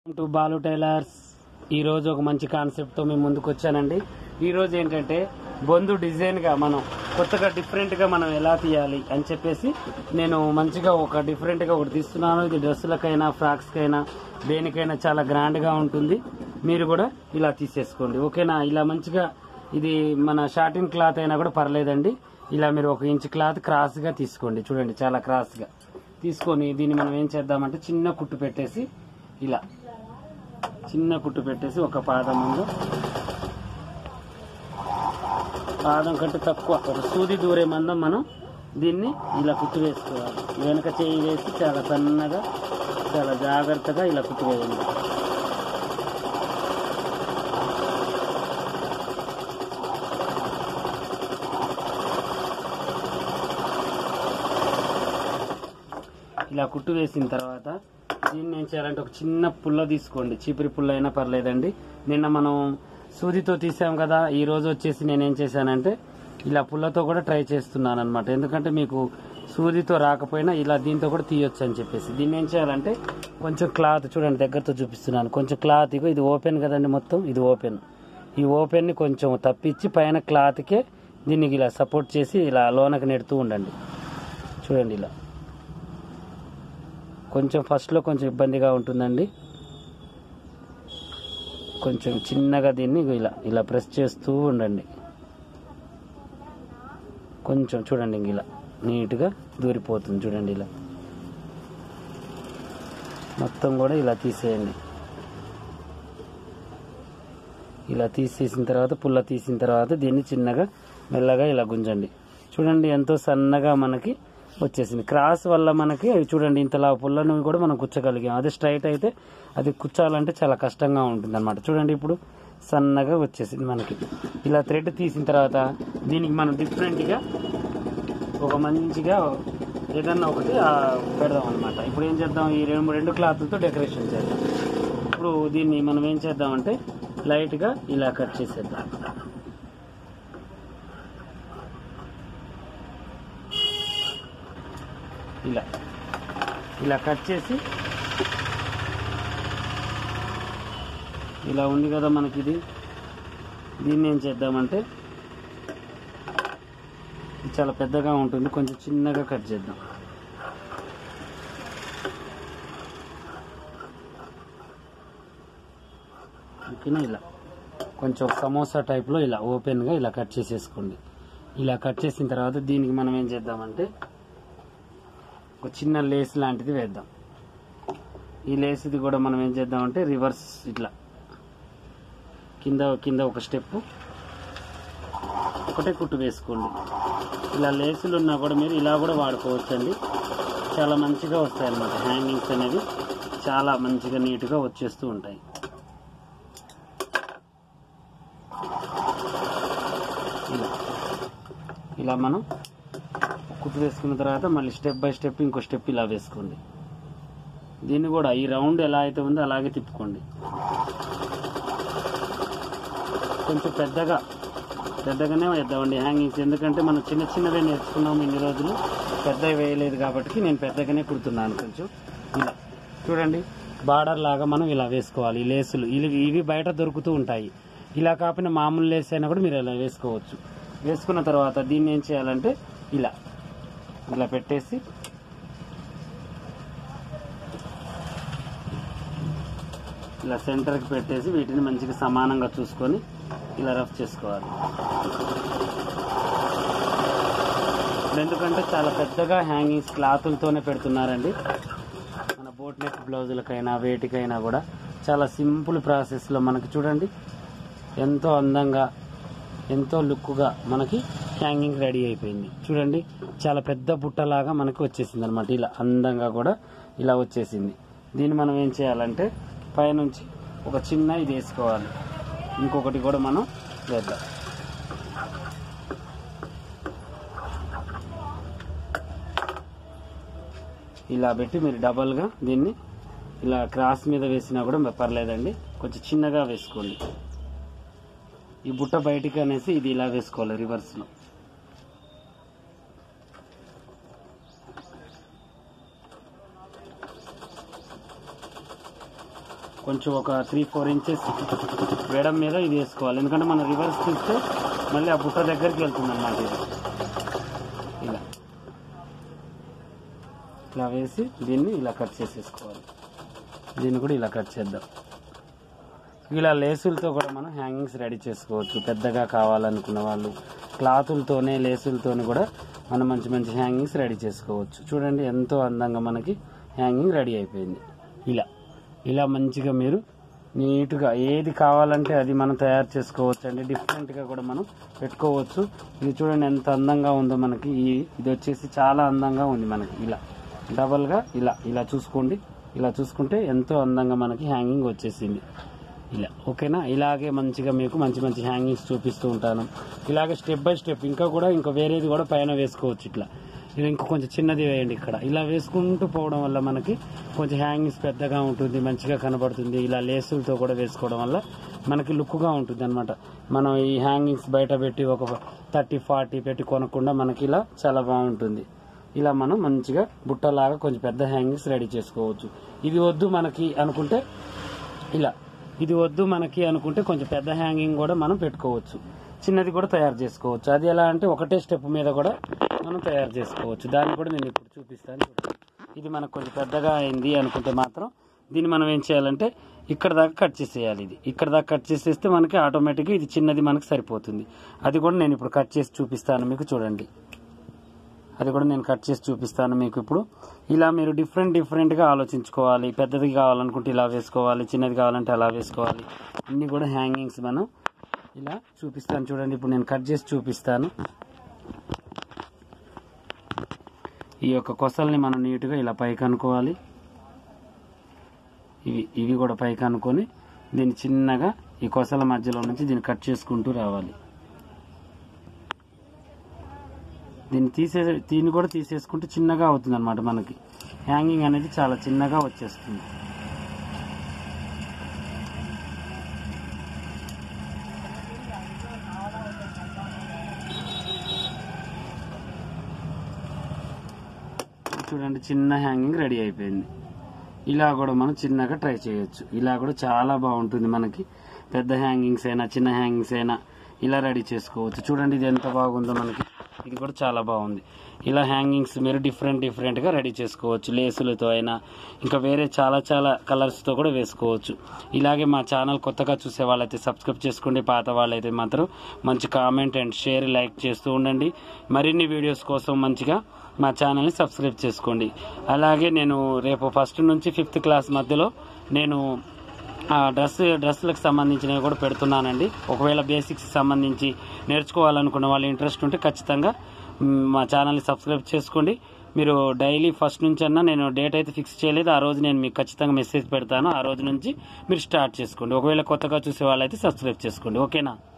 To Balu tailors ఈ రోజు ఒక మంచి కాన్సెప్ట్ తో మేము ముందుకు వచ్చానండి ఈ రోజు ఏంటంటే బొందు డిజైన్ గా మనం కొత్తగా డిఫరెంట్ గా మనం ఎలా తీయాలి అని చెప్పేసి నేను మంచిగా ఒక డిఫరెంట్ గా ఒకటి తీస్తున్నాను ఇది డ్రెస్సులకైనా ఫ్రాక్స్ కైనా దేనికైనా చాలా గ్రాండ్ గా ఉంటుంది మీరు కూడా ఇలా తీసేసుకోండి ఓకేనా ఇలా మంచిగా ఇది మన షార్టిన్ క్లాత్ అయినా కూడా పర్లేదండి ఇలా మీరు ఒక ఇంచ్ క్లాత్ క్రాస్ గా తీసుకోండి చూడండి చాలా క్రాస్ గా తీసుకొని దీన్ని మనం ఏం చేద్దామంటే చిన్న కుట్టు పెట్టేసి ఇలా చిన్న కుట్టు పెట్టేసి ఒక పాదం ముందు పాదం కంటే తక్కువ ఒక సూది దూరే మందం మనం దీన్ని ఇలా కుట్టు వేసుకోవాలి వెనక చేయి వేసి చాలా సన్నగా చాలా జాగ్రత్తగా ఇలా కుట్టు వేయండి ఇలా కుట్టు వేసిన తర్వాత దీన్ని ఏం చేయాలంటే ఒక చిన్న పుల్ల తీసుకోండి చీపిరి పుల్ల అయినా పర్లేదండి నిన్న మనం సూదితో తీసాం కదా ఈ రోజు వచ్చేసి నేనేం చేశానంటే ఇలా పుల్లతో కూడా ట్రై చేస్తున్నాను అనమాట ఎందుకంటే మీకు సూదితో రాకపోయినా ఇలా దీంతో కూడా తీయొచ్చు అని చెప్పేసి దీన్ని ఏం చేయాలంటే కొంచెం క్లాత్ చూడండి దగ్గరతో చూపిస్తున్నాను కొంచెం క్లాత్ ఇగో ఇది ఓపెన్ కదండి మొత్తం ఇది ఓపెన్ ఈ ఓపెన్ ని కొంచెం తప్పించి పైన క్లాత్కే దీనికి ఇలా సపోర్ట్ చేసి ఇలా లోనకి నెడుతూ ఉండండి చూడండి ఇలా కొంచెం ఫస్ట్లో కొంచెం ఇబ్బందిగా ఉంటుందండి కొంచెం చిన్నగా దీన్ని ఇలా ఇలా ప్రెస్ చేస్తూ ఉండండి కొంచెం చూడండి ఇంక ఇలా నీట్గా దూరిపోతుంది చూడండి ఇలా మొత్తం కూడా ఇలా తీసేయండి ఇలా తీసేసిన తర్వాత పుల్ల తీసిన తర్వాత దీన్ని చిన్నగా మెల్లగా ఇలా గుంజండి చూడండి ఎంతో సన్నగా మనకి వచ్చేసింది క్రాస్ వల్ల మనకి అవి చూడండి ఇంతలా పుల్లను కూడా మనం కుచ్చగలిగాం అదే స్ట్రైట్ అయితే అది కుచ్చాలంటే చాలా కష్టంగా ఉంటుంది అనమాట చూడండి ఇప్పుడు సన్నగా వచ్చేసింది మనకి ఇలా థ్రెడ్ తీసిన తర్వాత దీనికి మనం డిఫరెంట్గా ఒక మంచిగా ఏదన్నా ఒకటి ఆ, పెడదాం అనమాట ఇప్పుడు ఏం చేద్దాం ఈ రెండు రెండు క్లాత్లతో డెకరేషన్ చేద్దాం ఇప్పుడు దీన్ని మనం ఏం చేద్దామంటే లైట్గా ఇలా కట్ చేసేద్దాం ఇలా ఇలా కట్ చేసి ఇలా ఉంది కదా మనకి ఇది దీన్ని ఏం చేద్దామంటే ఇది చాలా పెద్దగా ఉంటుంది కొంచెం చిన్నగా కట్ చేద్దాం ఓకేనా ఇలా కొంచెం సమోసా టైప్లో ఇలా ఓపెన్గా ఇలా కట్ చేసేసుకోండి ఇలా కట్ చేసిన తర్వాత దీనికి మనం ఏం చేద్దామంటే ఒక చిన్న లేస్ లాంటిది వేద్దాం ఈ లేస్ది కూడా మనం ఏం చేద్దామంటే రివర్స్ ఇట్లా కింద కింద ఒక స్టెప్ ఒకటే కుట్టు వేసుకోండి ఇలా లేసులు ఉన్నా కూడా మీరు ఇలా కూడా వాడుకోవచ్చండి చాలా మంచిగా వస్తాయి అన్నమాట హ్యాంగింగ్స్ అనేవి చాలా మంచిగా నీట్గా వచ్చేస్తూ ఉంటాయి ఇలా ఇలా మనం కుట్టు వేసుకున్న తర్వాత మళ్ళీ స్టెప్ బై స్టెప్ ఇంకో స్టెప్ ఇలా వేసుకోండి దీన్ని కూడా ఈ రౌండ్ ఎలా అయితే ఉందో అలాగే తిప్పుకోండి కొంచెం పెద్దగా పెద్దగానే వేద్దామండి హ్యాంగింగ్స్ ఎందుకంటే మనం చిన్న చిన్నవే నేర్చుకున్నాము ఇన్ని రోజులు పెద్దవి వేయలేదు కాబట్టి నేను పెద్దగానే కుడుతున్నాను కొంచెం ఇలా చూడండి బార్డర్ లాగా మనం ఇలా వేసుకోవాలి ఈ లేసులు ఇవి ఇవి బయట దొరుకుతూ ఉంటాయి ఇలా కాకపోయినా మామూలు లేస్ అయినా కూడా మీరు ఇలా వేసుకోవచ్చు వేసుకున్న తర్వాత దీన్ని ఏం చేయాలంటే ఇలా ఇలా పెట్టేసి ఇలా సెంటర్కి పెట్టేసి వీటిని మంచిగా సమానంగా చూసుకొని ఇలా రఫ్ చేసుకోవాలి ఇప్పుడు ఎందుకంటే చాలా పెద్దగా హ్యాంగింగ్స్ క్లాతులతోనే పెడుతున్నారండి మన బోట్ నెక్ బ్లౌజులకైనా వేటికైనా కూడా చాలా సింపుల్ ప్రాసెస్లో మనకి చూడండి ఎంతో అందంగా ఎంతో లుక్గా మనకి హ్యాంగింగ్ రెడీ అయిపోయింది చూడండి చాలా పెద్ద బుట్టలాగా మనకి వచ్చేసింది అనమాట ఇలా అందంగా కూడా ఇలా వచ్చేసింది దీన్ని మనం ఏం చేయాలంటే పైనుంచి ఒక చిన్న ఇది వేసుకోవాలి ఇంకొకటి కూడా మనం వేద్దాం ఇలా పెట్టి మీరు డబల్గా దీన్ని ఇలా క్రాస్ మీద వేసినా కూడా పర్లేదండి కొంచెం చిన్నగా వేసుకోండి ఈ బుట్ట బయటికి అనేసి ఇది ఇలా వేసుకోవాలి రివర్స్లో కొంచెం ఒక త్రీ ఫోర్ ఇంచెస్ వేయడం మీద ఇది వేసుకోవాలి ఎందుకంటే మనం రివర్స్ తీస్తే మళ్ళీ ఆ బుట్ట దగ్గరికి వెళ్తుంది అన్నమాట ఇది ఇలా ఇలా వేసి దీన్ని ఇలా కట్ చేసేసుకోవాలి దీన్ని కూడా ఇలా కట్ చేద్దాం ఇలా లేసులతో కూడా మనం హ్యాంగింగ్స్ రెడీ చేసుకోవచ్చు పెద్దగా కావాలనుకున్న వాళ్ళు క్లాతులతోనే లేసులతోనే కూడా మనం మంచి మంచి హ్యాంగింగ్స్ రెడీ చేసుకోవచ్చు చూడండి ఎంతో అందంగా మనకి హ్యాంగింగ్ రెడీ అయిపోయింది ఇలా ఇలా మంచిగా మీరు నీట్గా ఏది కావాలంటే అది మనం తయారు చేసుకోవచ్చు అండి డిఫరెంట్గా కూడా మనం పెట్టుకోవచ్చు ఇది చూడండి ఎంత అందంగా ఉందో మనకి ఈ ఇది వచ్చేసి చాలా అందంగా ఉంది మనకి ఇలా డబల్గా ఇలా ఇలా చూసుకోండి ఇలా చూసుకుంటే ఎంతో అందంగా మనకి హ్యాంగింగ్ వచ్చేసింది ఇలా ఓకేనా ఇలాగే మంచిగా మీకు మంచి మంచి హ్యాంగింగ్స్ చూపిస్తూ ఉంటాను ఇలాగే స్టెప్ బై స్టెప్ ఇంకా కూడా ఇంకా వేరేది కూడా పైన వేసుకోవచ్చు ఇట్లా ఇది ఇంకా కొంచెం చిన్నది వేయండి ఇక్కడ ఇలా వేసుకుంటూ పోవడం వల్ల మనకి కొంచెం హ్యాంగింగ్స్ పెద్దగా ఉంటుంది మంచిగా కనబడుతుంది ఇలా లేసులతో కూడా వేసుకోవడం వల్ల మనకి లుక్గా ఉంటుంది అనమాట మనం ఈ హ్యాంగింగ్స్ బయట పెట్టి ఒక థర్టీ ఫార్టీ పెట్టి కొనకుండా మనకి ఇలా చాలా బాగుంటుంది ఇలా మనం మంచిగా బుట్టలాగా కొంచెం పెద్ద హ్యాంగింగ్స్ రెడీ చేసుకోవచ్చు ఇది వద్దు మనకి అనుకుంటే ఇలా ఇది వద్దు మనకి అనుకుంటే కొంచెం పెద్ద హ్యాంగింగ్ కూడా మనం పెట్టుకోవచ్చు చిన్నది కూడా తయారు చేసుకోవచ్చు అది ఎలా అంటే ఒకటే స్టెప్ మీద కూడా మనం తయారు చేసుకోవచ్చు దాన్ని కూడా నేను ఇప్పుడు చూపిస్తాను చూడండి. ఇది మనకు కొంచెం పెద్దగా అయింది అనుకుంటే మాత్రం దీన్ని మనం ఏం చేయాలంటే ఇక్కడ దాకా కట్ చేసేయాలి ఇది ఇక్కడ దాకా కట్ చేసేస్తే మనకి ఆటోమేటిక్గా ఇది చిన్నది మనకి సరిపోతుంది అది కూడా నేను ఇప్పుడు కట్ చేసి చూపిస్తాను మీకు చూడండి అది కూడా నేను కట్ చేసి చూపిస్తాను మీకు ఇప్పుడు ఇలా మీరు డిఫరెంట్ డిఫరెంట్గా ఆలోచించుకోవాలి పెద్దది కావాలనుకుంటే ఇలా వేసుకోవాలి చిన్నది కావాలంటే అలా వేసుకోవాలి అన్నీ కూడా హ్యాంగింగ్స్ మనం ఇలా చూపిస్తాను చూడండి ఇప్పుడు నేను కట్ చేసి చూపిస్తాను ఈ యొక్క కొసల్ని మనం నీట్గా ఇలా పైకి అనుకోవాలి ఇవి ఇవి కూడా పైకి అనుకొని దీన్ని చిన్నగా ఈ కొసల మధ్యలో నుంచి దీన్ని కట్ చేసుకుంటూ రావాలి దీన్ని తీసే దీన్ని కూడా తీసేసుకుంటే చిన్నగా అవుతుంది అనమాట మనకి హ్యాంగింగ్ అనేది చాలా చిన్నగా వచ్చేస్తుంది చూడండి చిన్న హ్యాంగింగ్ రెడీ అయిపోయింది ఇలా కూడా మనం చిన్నగా ట్రై చేయొచ్చు ఇలా కూడా చాలా బాగుంటుంది మనకి పెద్ద హ్యాంగింగ్స్ అయినా చిన్న హ్యాంగింగ్స్ అయినా ఇలా రెడీ చేసుకోవచ్చు చూడండి ఇది ఎంత బాగుందో మనకి ఇది కూడా చాలా బాగుంది ఇలా హ్యాంగింగ్స్ మీరు డిఫరెంట్ డిఫరెంట్గా రెడీ చేసుకోవచ్చు లేసులతో అయినా ఇంకా వేరే చాలా చాలా కలర్స్తో కూడా వేసుకోవచ్చు ఇలాగే మా ఛానల్ కొత్తగా చూసే వాళ్ళైతే సబ్స్క్రైబ్ చేసుకోండి పాత వాళ్ళైతే మాత్రం మంచి కామెంట్ అండ్ షేర్ లైక్ చేస్తూ ఉండండి మరిన్ని వీడియోస్ కోసం మంచిగా మా ఛానల్ని సబ్స్క్రైబ్ చేసుకోండి అలాగే నేను రేపు ఫస్ట్ నుంచి ఫిఫ్త్ క్లాస్ మధ్యలో నేను ఆ డ్రెస్ డ్రెస్లకు సంబంధించినవి కూడా పెడుతున్నానండి ఒకవేళ బేసిక్స్ సంబంధించి నేర్చుకోవాలనుకున్న వాళ్ళ ఇంట్రెస్ట్ ఉంటే ఖచ్చితంగా మ్, మా ఛానల్ని సబ్స్క్రైబ్ చేసుకోండి మీరు డైలీ ఫస్ట్ నుంచి అన్నా నేను డేట్ అయితే ఫిక్స్ చేయలేదు ఆ రోజు నేను మీకు ఖచ్చితంగా మెసేజ్ పెడతాను ఆ రోజు నుంచి మీరు స్టార్ట్ చేసుకోండి ఒకవేళ కొత్తగా చూసే వాళ్ళైతే సబ్స్క్రైబ్ చేసుకోండి ఓకేనా